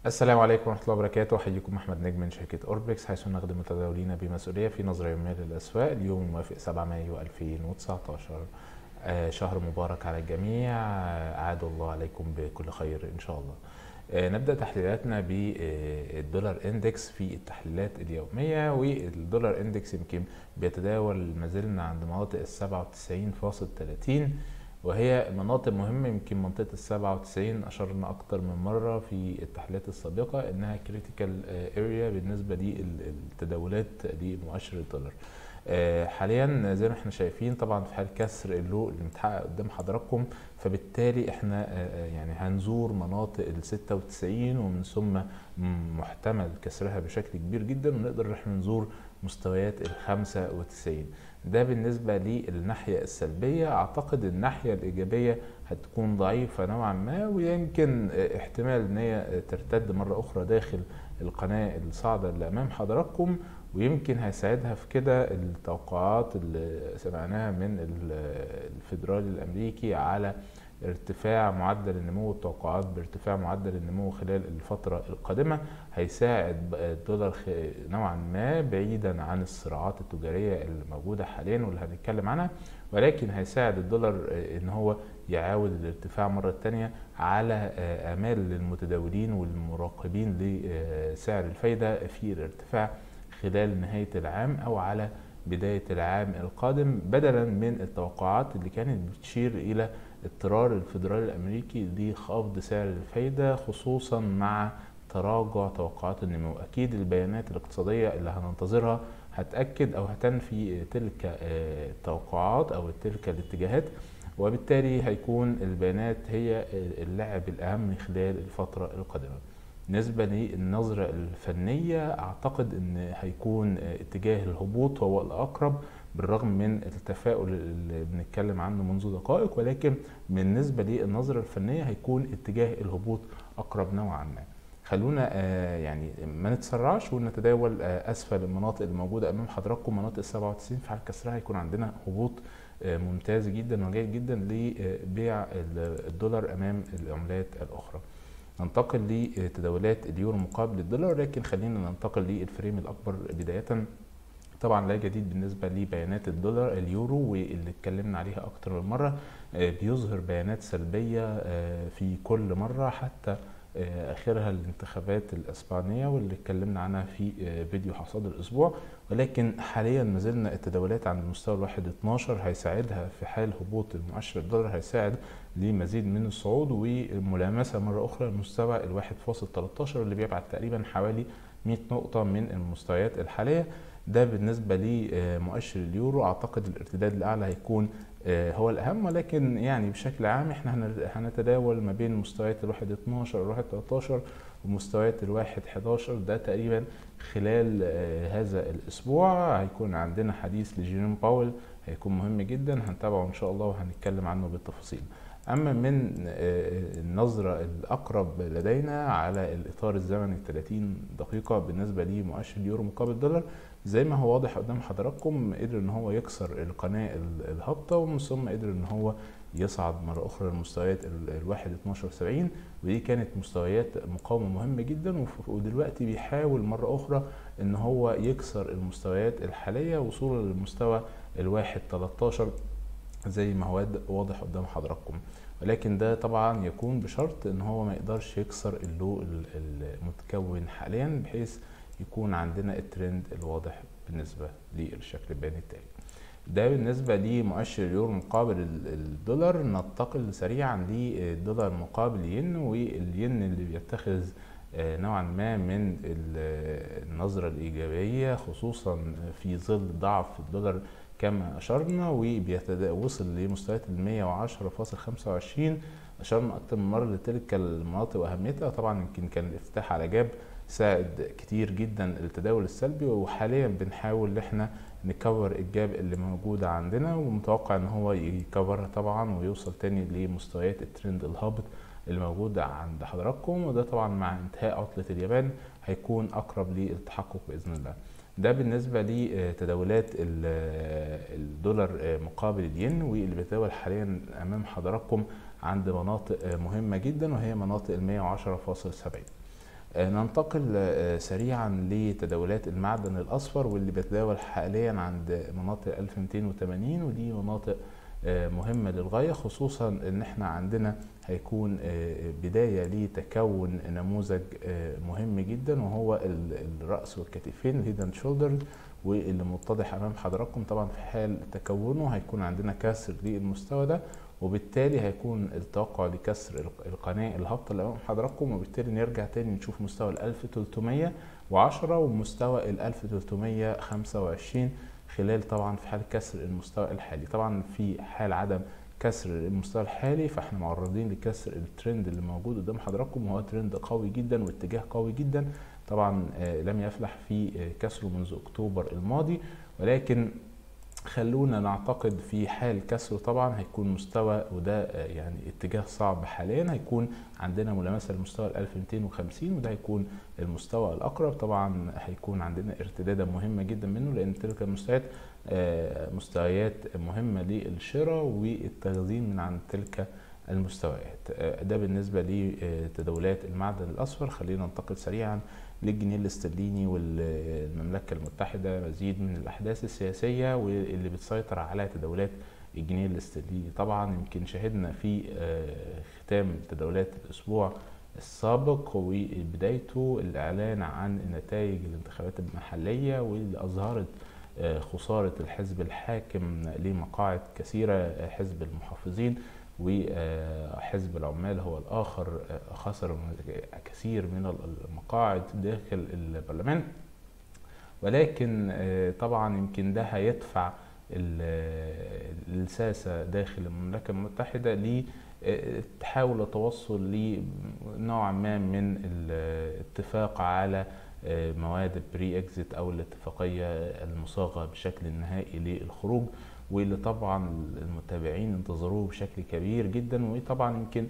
السلام عليكم ورحمة الله وبركاته أحييكم أحمد نجم من شركة أوربكس حيث نخدم المتداولين بمسؤولية في نظرة يومية للأسواق اليوم الموافق 7 مايو 2019 آه، شهر مبارك على الجميع آه، أعاد الله عليكم بكل خير إن شاء الله آه، نبدأ تحليلاتنا بالدولار اندكس في التحليلات اليومية والدولار اندكس يمكن بيتداول ما زلنا عند مناطق ال 97.30 وهي مناطق مهمة يمكن منطقة السبعة وتسعين أشرنا أكتر من مرة في التحليلات السابقة إنها كريتيكال اريا بالنسبة للتداولات لمؤشر الدولار. آه، حاليا زي ما احنا شايفين طبعا في حال كسر اللو اللي متحقق قدام حضراتكم فبالتالي احنا آه، آه، يعني هنزور مناطق ال 96 ومن ثم محتمل كسرها بشكل كبير جدا ونقدر احنا نزور مستويات ال 95 ده بالنسبة للناحية السلبية أعتقد الناحية الإيجابية هتكون ضعيفة نوعا ما ويمكن احتمال إن هي ترتد مرة أخرى داخل القناة الصاعدة اللي أمام حضراتكم ويمكن هيساعدها في كده التوقعات اللي سمعناها من الفيدرالي الأمريكي على ارتفاع معدل النمو والتوقعات بارتفاع معدل النمو خلال الفترة القادمة هيساعد الدولار نوعا ما بعيدا عن الصراعات التجارية الموجودة حاليا واللي هنتكلم عنها ولكن هيساعد الدولار ان هو يعاود الارتفاع مرة تانية على امال للمتداولين والمراقبين لسعر الفايدة في الارتفاع خلال نهاية العام او على بداية العام القادم بدلا من التوقعات اللي كانت بتشير إلى اضطرار الفدرالي الأمريكي لخفض سعر الفايدة خصوصا مع تراجع توقعات النمو أكيد البيانات الاقتصادية اللي هننتظرها هتأكد أو هتنفي تلك التوقعات أو تلك الاتجاهات وبالتالي هيكون البيانات هي اللاعب الأهم خلال الفترة القادمة بالنسبة للنظرة الفنية أعتقد أن هيكون اتجاه الهبوط هو الأقرب بالرغم من التفاؤل اللي بنتكلم عنه منذ دقائق ولكن بالنسبة للنظرة الفنية هيكون اتجاه الهبوط أقرب نوعا ما خلونا يعني ما نتسرعش ونتداول اسفل المناطق الموجوده امام حضراتكم مناطق ال 97 في حال كسرها هيكون عندنا هبوط ممتاز جدا وجيد جدا لبيع الدولار امام العملات الاخرى. ننتقل لتداولات اليورو مقابل الدولار لكن خلينا ننتقل للفريم الاكبر بدايه طبعا لا جديد بالنسبه لبيانات الدولار اليورو واللي اتكلمنا عليها اكتر من مره بيظهر بيانات سلبيه في كل مره حتى اخرها الانتخابات الاسبانيه واللي اتكلمنا عنها في فيديو حصاد الاسبوع ولكن حاليا ما زلنا التداولات عند مستوى الواحد 12 هيساعدها في حال هبوط المؤشر الدولار هيساعد لمزيد من الصعود وملامسه مره اخرى لمستوى الواحد فاصل 13 اللي بيبعد تقريبا حوالي 100 نقطه من المستويات الحاليه ده بالنسبه لمؤشر اليورو اعتقد الارتداد الاعلى هيكون هو الاهم ولكن يعني بشكل عام احنا هنتداول ما بين مستويات الواحد 12 والواحد 13 ومستويات الواحد 11 ده تقريبا خلال هذا الاسبوع هيكون عندنا حديث لجيرين باول هيكون مهم جدا هنتابعه ان شاء الله وهنتكلم عنه بالتفاصيل اما من النظره الاقرب لدينا على الاطار الزمني 30 دقيقه بالنسبه لمؤشر اليورو مقابل الدولار زي ما هو واضح قدام حضراتكم قدر ان هو يكسر القناه الهابطه ومن ثم قدر ان هو يصعد مره اخرى لمستويات الواحد 12 70 ودي كانت مستويات مقاومه مهمه جدا ودلوقتي بيحاول مره اخرى ان هو يكسر المستويات الحاليه وصولا للمستوى الواحد 13 زي ما هو واضح قدام حضراتكم ولكن ده طبعا يكون بشرط ان هو ما يقدرش يكسر اللو المتكون حاليا بحيث يكون عندنا الترند الواضح بالنسبة للشكل البياني التالي ده بالنسبة لمؤشر اليورو مقابل الدولار ننتقل سريعا للدولار مقابل الين والين اللي بيتخذ نوعا ما من النظرة الإيجابية خصوصا في ظل ضعف الدولار كما أشرنا وبيوصل لمستويات ال 110.25 أشرنا أكثر من مرة لتلك المناطق وأهميتها طبعا يمكن كان الافتتاح على جاب ساعد كتير جدا التداول السلبي وحاليا بنحاول ان احنا نكور الجاب اللي موجودة عندنا ومتوقع ان هو يكورها طبعا ويوصل تاني لمستويات الترند الهابط اللي موجودة عند حضراتكم وده طبعا مع انتهاء عطلة اليابان هيكون اقرب للتحقق باذن الله ده بالنسبة لتداولات الدولار مقابل الين واللي بيتداول حاليا امام حضراتكم عند مناطق مهمة جدا وهي مناطق ال 110.70 ننتقل سريعا لتداولات المعدن الاصفر واللي بتداول حاليا عند مناطق 1280 ودي مناطق مهمة للغاية خصوصا ان احنا عندنا هيكون بداية لتكون نموذج مهم جدا وهو الرأس والكتفين الهيدن شولدرز واللي متضح امام حضراتكم طبعا في حال تكونه هيكون عندنا كسر للمستوى ده وبالتالي هيكون التوقع لكسر القناة الهابطة اللي امام حضراتكم وبالتالي نرجع تاني نشوف مستوى ال 1310 ومستوى ال 1325 خلال طبعا في حال كسر المستوى الحالي طبعا في حال عدم كسر المستوى الحالي فاحنا معرضين لكسر الترند اللي موجود قدام حضراتكم وهو ترند قوي جدا واتجاه قوي جدا طبعا لم يفلح في كسره منذ اكتوبر الماضي ولكن خلونا نعتقد في حال كسره طبعا هيكون مستوى وده يعني اتجاه صعب حاليا هيكون عندنا ملامسه لمستوى ال 1250 وده هيكون المستوى الاقرب طبعا هيكون عندنا ارتداده مهمه جدا منه لان تلك المستويات مستويات مهمه للشراء والتخزين من عن تلك المستويات ده بالنسبه لتداولات المعدن الاصفر خلينا ننتقل سريعا للجنيه الاسترليني والمملكه المتحده مزيد من الاحداث السياسيه واللي بتسيطر على تداولات الجنيه الاسترليني طبعا يمكن شهدنا في ختام تداولات الاسبوع السابق وبدايته الاعلان عن نتائج الانتخابات المحليه واللي اظهرت خساره الحزب الحاكم لمقاعد كثيره حزب المحافظين وحزب العمال هو الآخر خسر كثير من المقاعد داخل البرلمان ولكن طبعا يمكن ده هيدفع الساسة داخل المملكة المتحدة لتحاول التوصل لنوع ما من الاتفاق على مواد البري اكزيت او الاتفاقيه المصاغه بشكل نهائي للخروج واللي طبعا المتابعين انتظروه بشكل كبير جدا وطبعا يمكن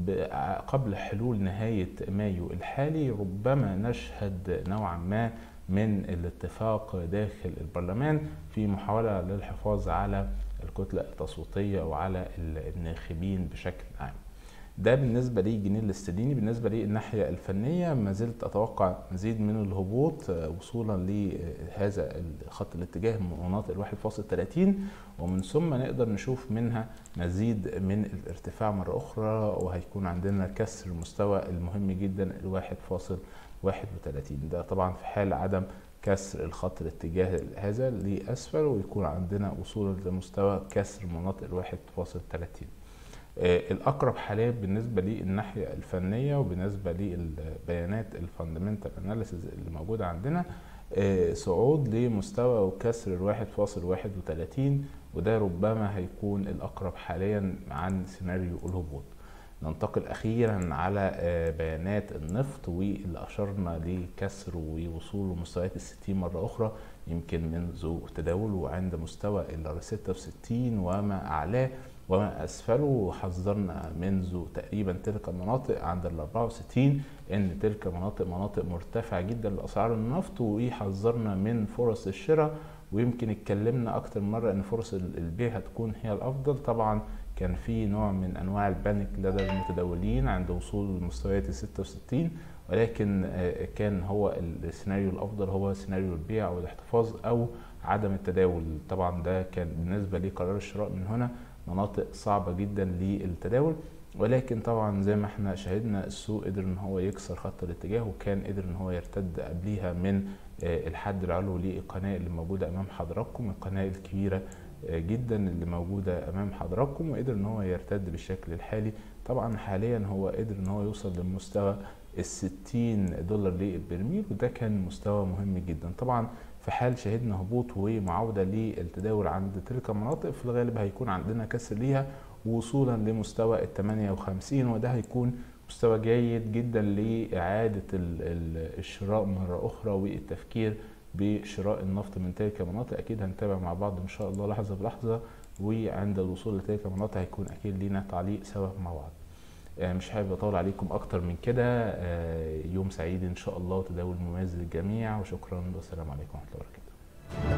قبل حلول نهاية مايو الحالي ربما نشهد نوعا ما من الاتفاق داخل البرلمان في محاولة للحفاظ على الكتلة التصويتية أو على الناخبين بشكل عام ده بالنسبة للجنيه الاسترليني بالنسبة للناحية الفنية ما زلت أتوقع مزيد من الهبوط وصولا لهذا خط الاتجاه من مناطق الواحد فاصل 30 ومن ثم نقدر نشوف منها مزيد من الارتفاع مرة أخرى وهيكون عندنا كسر المستوى المهم جدا الواحد فاصل 31 ده طبعا في حال عدم كسر الخط الاتجاه هذا لأسفل ويكون عندنا وصول لمستوى كسر مناطق الواحد فاصل 30 الاقرب حاليا بالنسبه للناحيه الفنيه وبالنسبه للبيانات الفاندمنتال اناليسيز اللي موجوده عندنا صعود لمستوى وكسر الواحد فاصل واحد وتلاتين وده ربما هيكون الأقرب حاليا عن سيناريو الهبوط ننتقل أخيرا على بيانات النفط واللي أشرنا لكسر ووصوله لمستويات الستين مرة أخرى يمكن منذ تداوله عند مستوى ال 66 وما أعلاه وما أسفله حذرنا منذ تقريبا تلك المناطق عند ال 64 إن تلك مناطق مناطق مرتفعة جدا لأسعار النفط وحذرنا من فرص الشراء ويمكن اتكلمنا أكتر من مرة إن فرص البيع هتكون هي الأفضل طبعا كان في نوع من أنواع البانيك لدى المتداولين عند وصول لمستويات ال 66 ولكن كان هو السيناريو الأفضل هو سيناريو البيع أو الاحتفاظ أو عدم التداول طبعا ده كان بالنسبة لقرار الشراء من هنا مناطق صعبة جدا للتداول ولكن طبعا زي ما احنا شاهدنا السوق قدر ان هو يكسر خط الاتجاه وكان قدر ان هو يرتد قبليها من الحد العلوي للقناة اللي موجودة امام حضراتكم القناة الكبيرة جدا اللي موجودة امام حضراتكم وقدر ان هو يرتد بالشكل الحالي طبعا حاليا هو قدر ان هو يوصل للمستوى الستين دولار للبرميل وده كان مستوى مهم جدا طبعا في حال شهدنا هبوط ومعاودة للتداول عند تلك المناطق في الغالب هيكون عندنا كسر ليها وصولا لمستوى ال 58 وده هيكون مستوى جيد جدا لإعادة الشراء مرة أخرى والتفكير بشراء النفط من تلك المناطق أكيد هنتابع مع بعض إن شاء الله لحظة بلحظة وعند الوصول لتلك المناطق هيكون أكيد لينا تعليق سوا مع بعض مش حابب اطول عليكم اكتر من كده يوم سعيد ان شاء الله وتداول مميز للجميع وشكرا والسلام عليكم ورحمه الله وبركاته